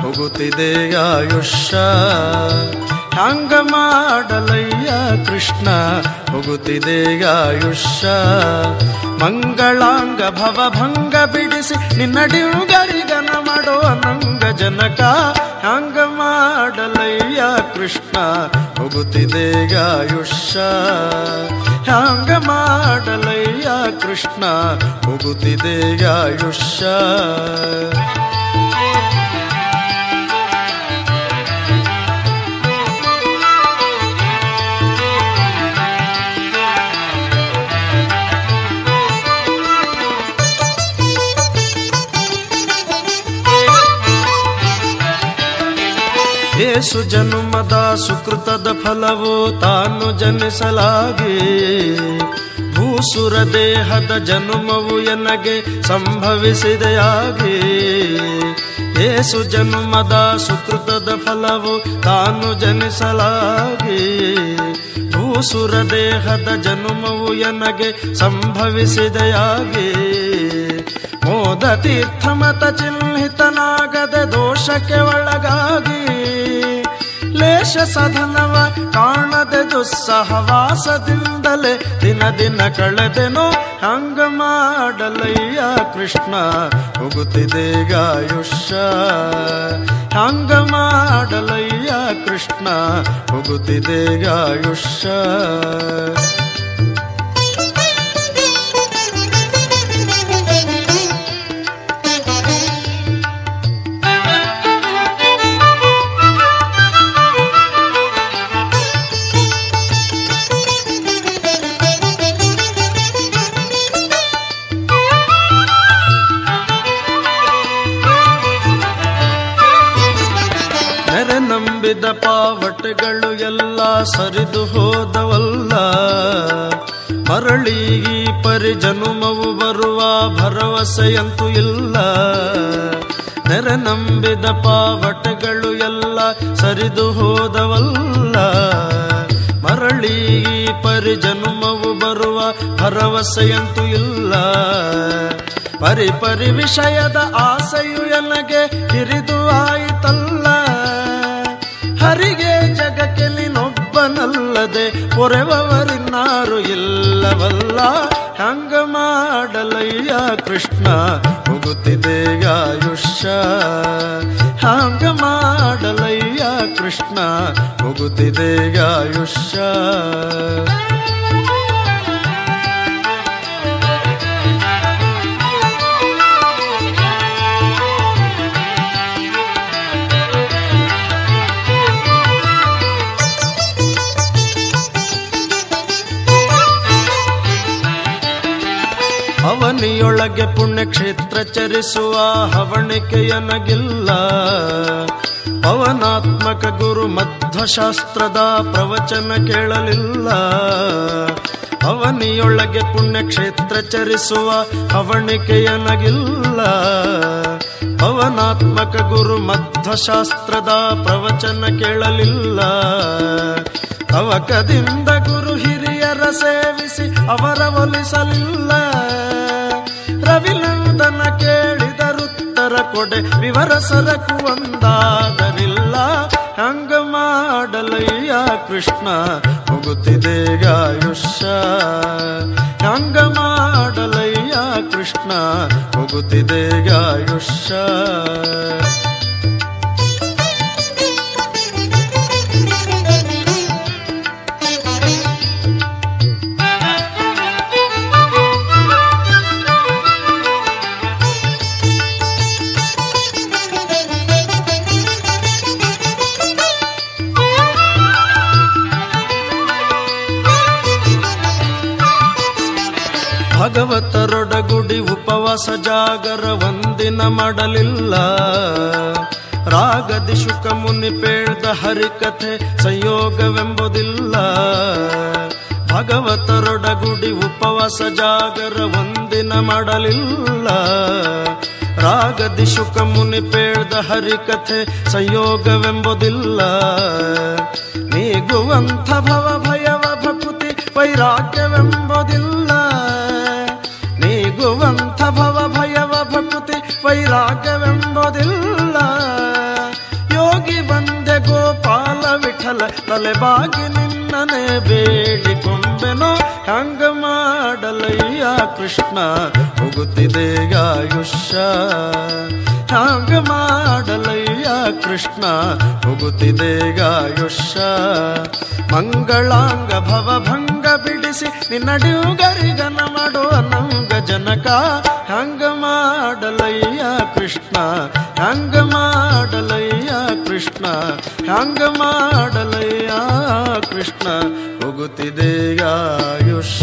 ಹೋಗುತ್ತಿದೆ ಆಯುಷ್ಯ ಹ್ಯಾಂಗ ಮಾಡಲಯ್ಯ ಕೃಷ್ಣ ಹೋಗುತ್ತಿದೆ ಆಯುಷ್ಯ ಮಂಗಳಾಂಗ ಭವಭಂಗ ಬಿಡಿಸಿ ನಿನ್ನಡಿಯುಗರಿಗನ ಮಾಡೋ ನಂಗ ಜನಕ ಹ್ಯಾಂಗ ಮಾಡಲಯ್ಯ ಕೃಷ್ಣ ಹೋಗುತ್ತಿದೆ ಆಯುಷ್ಯ ಹ್ಯಾಂಗ ಮಾಡಲಯ್ಯ ಕೃಷ್ಣ ಹೋಗುತ್ತಿದೆ ಆಯುಷ್ಯ ಏಸು ಜನುಮದ ಸುಕೃತದ ಫಲವು ತಾನು ಜನಿಸಲಾಗಿ ಭೂಸುರ ದೇಹದ ಜನುಮವು ಎನಗೆ ಸಂಭವಿಸಿದೆಯಾಗಿ ಏಸು ಜನುಮದ ಸುಕೃತದ ಫಲವು ತಾನು ಜನಿಸಲಾಗಿ ಭೂಸುರ ದೇಹದ ಜನುಮವು ಎನಗೆ ಸಂಭವಿಸಿದೆಯಾಗಿ ಮೋದ ತೀರ್ಥಮತ ಚಿಹ್ನಿತನಾಗದೆ ದೋಷಕ್ಕೆ ಒಳಗಾಗಿ ಲೇಷ ಸಧನವ ಕಾಣದೆ ದುಸ್ಸಹವಾಸದಿಂದಲೇ ದಿನ ದಿನ ಕಳೆದೆನೋ ಹಂಗ ಮಾಡಲಯ್ಯ ಕೃಷ್ಣ ಹೋಗುತ್ತಿದೆ ಗಾಯುಷ್ಯ ಹಂಗ ಮಾಡಲಯ್ಯ ಕೃಷ್ಣ ಹೋಗುತ್ತಿದೆ ಗಾಯುಷ್ಯ ನೆರೆ ನಂಬಿದ ಪಾವಟಗಳು ಎಲ್ಲ ಸರಿದು ಹೋದವಲ್ಲ ಮರಳಿ ಈ ಪರಿಜನುಮವು ಬರುವ ಭರವಸೆಯಂತೂ ಇಲ್ಲ ನೆರೆ ನಂಬಿದ ಪಾವಟಗಳು ಎಲ್ಲ ಸರಿದು ಹೋದವಲ್ಲ ಮರಳಿ ಈ ಪರಿಜನುಮವು ಬರುವ ಭರವಸೆಯಂತೂ ಇಲ್ಲ ಪರಿ ಪರಿ ವಿಷಯದ ಆಸೆಯು ಎನಗೆ ಹಿರಿದು ಆಯಿತಲ್ಲ ಹರಿಗೆ ಜಗಕ್ಕೆ ನೀನೊಬ್ಬನಲ್ಲದೆ ಪೊರೆವವರಿನ್ನಾರು ಇಲ್ಲವಲ್ಲ ಹಂಗ ಮಾಡಲಯ್ಯ ಕೃಷ್ಣ ಹೋಗುತ್ತಿದೆ ಆಯುಷ್ಯ ಹಂಗ ಮಾಡಲಯ್ಯ ಕೃಷ್ಣ ಹೋಗುತ್ತಿದೆ ಆಯುಷ್ಯ ಅವನಿಯೊಳಗೆ ಪುಣ್ಯಕ್ಷೇತ್ರ ಚರಿಸುವ ಹವಣಿಕೆಯನಗಿಲ್ಲ ಪವನಾತ್ಮಕ ಗುರು ಮಧ್ವಶಾಸ್ತ್ರದ ಪ್ರವಚನ ಕೇಳಲಿಲ್ಲ ಅವನಿಯೊಳಗೆ ಪುಣ್ಯಕ್ಷೇತ್ರ ಚರಿಸುವ ಹವಣಿಕೆಯನಗಿಲ್ಲ ಪವನಾತ್ಮಕ ಗುರು ಮಧ್ವಶಾಸ್ತ್ರದ ಪ್ರವಚನ ಕೇಳಲಿಲ್ಲ ತವಕದಿಂದ ಗುರು ಹಿರಿಯರ ಸೇವಿಸಿ ಅವರ ಒಲಿಸಲಿಲ್ಲ ರವಿನಂದನ ಕೇಳಿದರುತ್ತರ ಕೊಡೆ ವಿವರ ಸರಕು ಒಂದಾದರಿಲ್ಲ ಹಂಗ ಮಾಡಲಯ್ಯ ಕೃಷ್ಣ ಹೋಗುತ್ತಿದೆ ಆಯುಷ್ಯ ಹಂಗ ಮಾಡಲಯ್ಯ ಕೃಷ್ಣ ಹೋಗುತ್ತಿದೆ ಆಯುಷ್ಯ ಭಗವತರೊಡಗುಡಿ ಉಪವಾಸ ಜಾಗರ ಒಂದಿನ ಮಾಡಲಿಲ್ಲ ರಾಗದಿ ಶುಕ ಮುನಿ ಪೇಳ್ದ ಹರಿಕಥೆ ಸಂಯೋಗವೆಂಬುದಿಲ್ಲ ಭಗವತರೊಡಗುಡಿ ಉಪವಾಸ ಜಾಗರ ಒಂದಿನ ಮಾಡಲಿಲ್ಲ ರಾಗದಿ ಶುಕ ಮುನಿ ಪೇಳ್ದ ಹರಿಕಥೆ ಸಂಯೋಗವೆಂಬುದಿಲ್ಲ ನೀಗುವಂಥ ಭವ ಭಯವ ಭಕುತಿ ವೈರಾಗ್ಯವೆಂಬುದಿಲ್ಲ ನೀಗುವಂಥ ಭವ ಭಯವ ಭಕುತಿ ವೈರಾಗ್ಯವೆಂಬುದಿಲ್ಲ ವಿಠಲ ತಲೆ ಬಾಗಿ ನಿನ್ನನೆ ಬೇಡಿಕೊಂಬೆನೋ ಹಂಗ ಮಾಡಲಯ್ಯ ಕೃಷ್ಣ ಹೋಗುತ್ತಿದೆ ಆಯುಷ್ಯ ಹಂಗ ಮಾಡಲಯ್ಯ ಕೃಷ್ಣ ಹೋಗುತ್ತಿದೆ ಆಯುಷ್ಯ ಮಂಗಳಾಂಗ ಭವಭಂಗ ಬಿಡಿಸಿ ನಿನ್ನಡಿಯುಗರಿಗನ ಮಾಡೋ ನಂಗ ಜನಕ ಹಂಗ ಮಾಡಲಯ್ಯ ಕೃಷ್ಣ ಹಂಗ ಮಾಡಲಯ್ಯ ಕೃಷ್ಣ ಹಂಗ ಮಾಡಲಯ್ಯ ಕೃಷ್ಣ ಹೋಗುತ್ತಿದೆ ಆಯುಷ್ಯ